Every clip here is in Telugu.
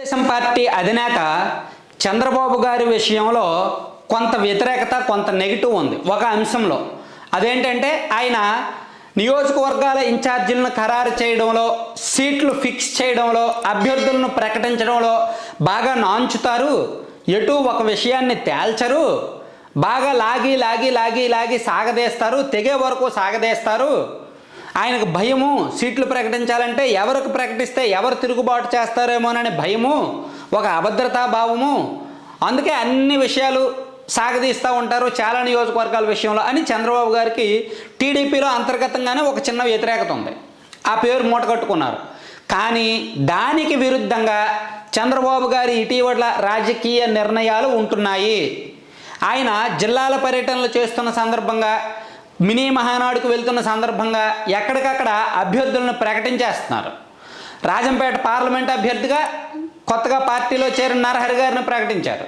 తెలుగుదేశం పార్టీ అధినేత చంద్రబాబు గారి విషయంలో కొంత వ్యతిరేకత కొంత నెగిటివ్ ఉంది ఒక అంశంలో అదేంటంటే ఆయన నియోజకవర్గాల ఇన్ఛార్జీలను ఖరారు చేయడంలో సీట్లు ఫిక్స్ చేయడంలో అభ్యర్థులను ప్రకటించడంలో బాగా నాంచుతారు ఎటు ఒక విషయాన్ని తేల్చరు బాగా లాగి లాగి లాగి లాగి సాగదీస్తారు తెగే వరకు సాగదీస్తారు ఆయనకు భయము సీట్లు ప్రకటించాలంటే ఎవరికి ప్రకటిస్తే ఎవరు తిరుగుబాటు చేస్తారేమోననే భయము ఒక అభద్రతా భావము అందుకే అన్ని విషయాలు సాగదీస్తూ ఉంటారు చాలా నియోజకవర్గాల విషయంలో అని చంద్రబాబు గారికి టీడీపీలో అంతర్గతంగానే ఒక చిన్న వ్యతిరేకత ఉంది ఆ పేరు మూటగట్టుకున్నారు కానీ దానికి విరుద్ధంగా చంద్రబాబు గారి ఇటీవల రాజకీయ నిర్ణయాలు ఉంటున్నాయి ఆయన జిల్లాల పర్యటనలు చేస్తున్న సందర్భంగా మినీ మహానాడుకు వెళ్తున్న సందర్భంగా ఎక్కడికక్కడ అభ్యర్థులను ప్రకటించేస్తున్నారు రాజంపేట పార్లమెంట్ అభ్యర్థిగా కొత్తగా పార్టీలో చేరిన నరహరి గారిని ప్రకటించారు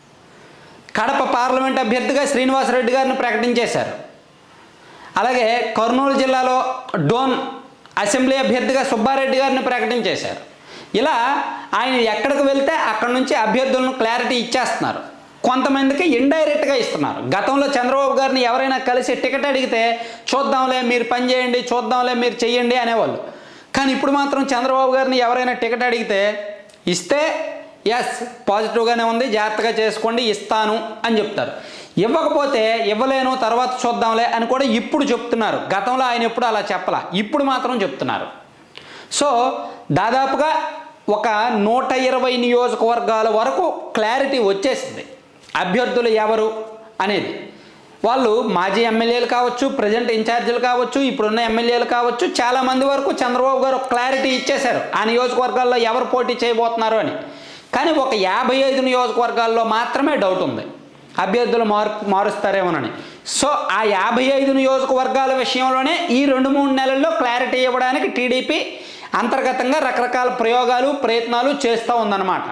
కడప పార్లమెంట్ అభ్యర్థిగా శ్రీనివాసరెడ్డి గారిని ప్రకటించేశారు అలాగే కర్నూలు జిల్లాలో డోన్ అసెంబ్లీ అభ్యర్థిగా సుబ్బారెడ్డి గారిని ప్రకటించేశారు ఇలా ఆయన ఎక్కడికి వెళ్తే అక్కడి నుంచి అభ్యర్థులను క్లారిటీ ఇచ్చేస్తున్నారు కొంతమందికి ఇండైరెక్ట్గా ఇస్తున్నారు గతంలో చంద్రబాబు గారిని ఎవరైనా కలిసి టికెట్ అడిగితే చూద్దాంలే మీరు పని చేయండి చూద్దాంలే మీరు చెయ్యండి అనేవాళ్ళు కానీ ఇప్పుడు మాత్రం చంద్రబాబు గారిని ఎవరైనా టికెట్ అడిగితే ఇస్తే ఎస్ పాజిటివ్గానే ఉంది జాగ్రత్తగా చేసుకోండి ఇస్తాను అని చెప్తారు ఇవ్వకపోతే ఇవ్వలేను తర్వాత చూద్దాంలే అని కూడా ఇప్పుడు చెప్తున్నారు గతంలో ఆయన ఎప్పుడు అలా చెప్పలా ఇప్పుడు మాత్రం చెప్తున్నారు సో దాదాపుగా ఒక నూట ఇరవై నియోజకవర్గాల వరకు క్లారిటీ వచ్చేసింది అభ్యర్థులు ఎవరు అనేది వాళ్ళు మాజీ ఎమ్మెల్యేలు కావచ్చు ప్రజెంట్ ఇన్ఛార్జీలు కావచ్చు ఇప్పుడున్న ఎమ్మెల్యేలు కావచ్చు చాలామంది వరకు చంద్రబాబు గారు క్లారిటీ ఇచ్చేశారు ఆ నియోజకవర్గాల్లో ఎవరు పోటీ చేయబోతున్నారు అని కానీ ఒక యాభై ఐదు నియోజకవర్గాల్లో మాత్రమే డౌట్ ఉంది అభ్యర్థులు మారు మారుస్తారేమోనని సో ఆ యాభై ఐదు నియోజకవర్గాల విషయంలోనే ఈ రెండు మూడు నెలల్లో క్లారిటీ ఇవ్వడానికి టీడీపీ అంతర్గతంగా రకరకాల ప్రయోగాలు ప్రయత్నాలు చేస్తూ ఉందన్నమాట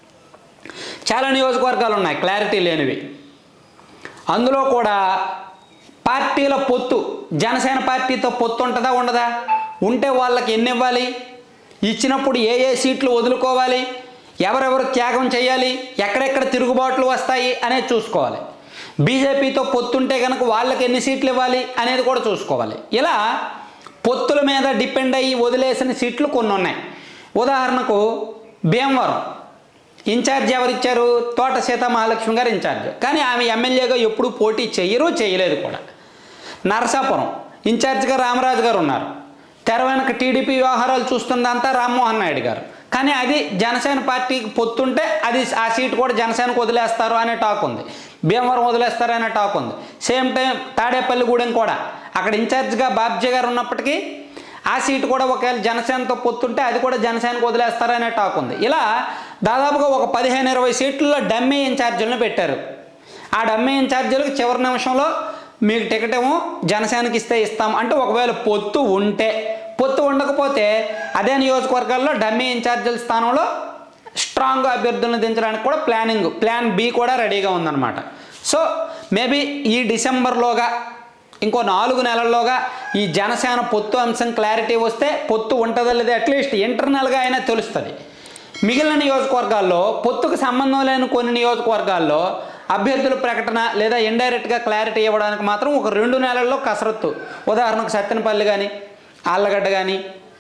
చాలా నియోజకవర్గాలు ఉన్నాయి క్లారిటీ లేనివి అందులో కూడా పార్టీల పొత్తు జనసేన పార్టీతో పొత్తు ఉంటుందా ఉండదా ఉంటే వాళ్ళకి ఎన్ని ఇవ్వాలి ఇచ్చినప్పుడు ఏ ఏ సీట్లు వదులుకోవాలి ఎవరెవరు త్యాగం చేయాలి ఎక్కడెక్కడ తిరుగుబాట్లు వస్తాయి అనేది చూసుకోవాలి బీజేపీతో పొత్తుంటే కనుక వాళ్ళకి ఎన్ని సీట్లు ఇవ్వాలి అనేది కూడా చూసుకోవాలి ఇలా పొత్తుల మీద డిపెండ్ అయ్యి వదిలేసిన సీట్లు కొన్ని ఉన్నాయి ఉదాహరణకు భీమవరం ఇన్ఛార్జ్ ఎవరిచ్చారు తోట సీతామహాలక్ష్మి గారు ఇన్ఛార్జ్ కానీ ఆమె ఎమ్మెల్యేగా ఎప్పుడు పోటీ చేయరు చేయలేదు కూడా నరసాపురం ఇన్ఛార్జ్గా రామరాజు గారు ఉన్నారు తెర వెనక టీడీపీ వ్యవహారాలు చూస్తుందంతా రామ్మోహన్ నాయుడు గారు కానీ అది జనసేన పార్టీకి పొత్తుంటే అది ఆ సీట్ కూడా జనసేనకు వదిలేస్తారు అనే టాక్ ఉంది భీమవరం వదిలేస్తారు అనే టాక్ ఉంది సేమ్ టైం తాడేపల్లిగూడెం కూడా అక్కడ ఇన్ఛార్జ్గా బాబ్జీ గారు ఉన్నప్పటికీ ఆ సీటు కూడా ఒకవేళ జనసేనతో పొత్తుంటే అది కూడా జనసేనకు వదిలేస్తారనే టాక్ ఉంది ఇలా దాదాపుగా ఒక పదిహేను ఇరవై సీట్లలో డమ్మీ ఇన్ఛార్జీలను పెట్టారు ఆ డమ్మీ ఇన్ఛార్జీలకు చివరి నిమిషంలో మీకు టికెట్ ఏమో జనసేనకి ఇస్తే ఇస్తాం అంటే ఒకవేళ పొత్తు ఉంటే పొత్తు ఉండకపోతే అదే నియోజకవర్గాల్లో డమ్మీ ఇన్ఛార్జీల స్థానంలో స్ట్రాంగ్ అభ్యర్థులను దించడానికి కూడా ప్లానింగ్ ప్లాన్ బి కూడా రెడీగా ఉందన్నమాట సో మేబీ ఈ డిసెంబర్లోగా ఇంకో నాలుగు నెలల్లోగా ఈ జనసేన పొత్తు అంశం క్లారిటీ వస్తే పొత్తు ఉంటుందో లేదో అట్లీస్ట్ ఇంటర్నల్గా అయినా తెలుస్తుంది మిగిలిన నియోజకవర్గాల్లో పొత్తుకు సంబంధం లేని కొన్ని నియోజకవర్గాల్లో అభ్యర్థుల ప్రకటన లేదా ఇండైరెక్ట్గా క్లారిటీ ఇవ్వడానికి మాత్రం ఒక రెండు నెలల్లో కసరత్తు ఉదాహరణకు సత్తెనపల్లి కానీ ఆళ్ళగడ్డ కానీ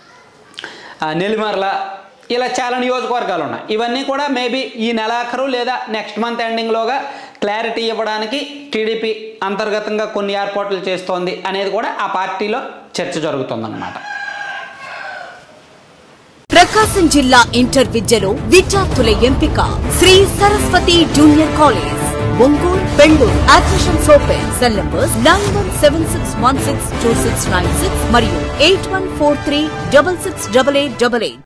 ఆ, నెల్లిమర్ల ఇలా చాలా నియోజకవర్గాలు ఉన్నాయి ఇవన్నీ కూడా మేబీ ఈ నెలాఖరు లేదా నెక్స్ట్ మంత్ ఎండింగ్లోగా క్లారిటీ ఇవ్వడానికి టీడీపీ అంతర్గతంగా కొన్ని ఏర్పాట్లు చేస్తోంది అనేది కూడా ఆ పార్టీలో చర్చ జరుగుతుందన్నమాట ప్రకాశం జిల్లా ఇంటర్ విద్యలో విద్యార్థుల ఎంపిక Shri Saraswati junior college Ongole Bengaluru admissions open cell numbers nine one seven six one six two six nine six మరియు eight one four three double six double eight double eight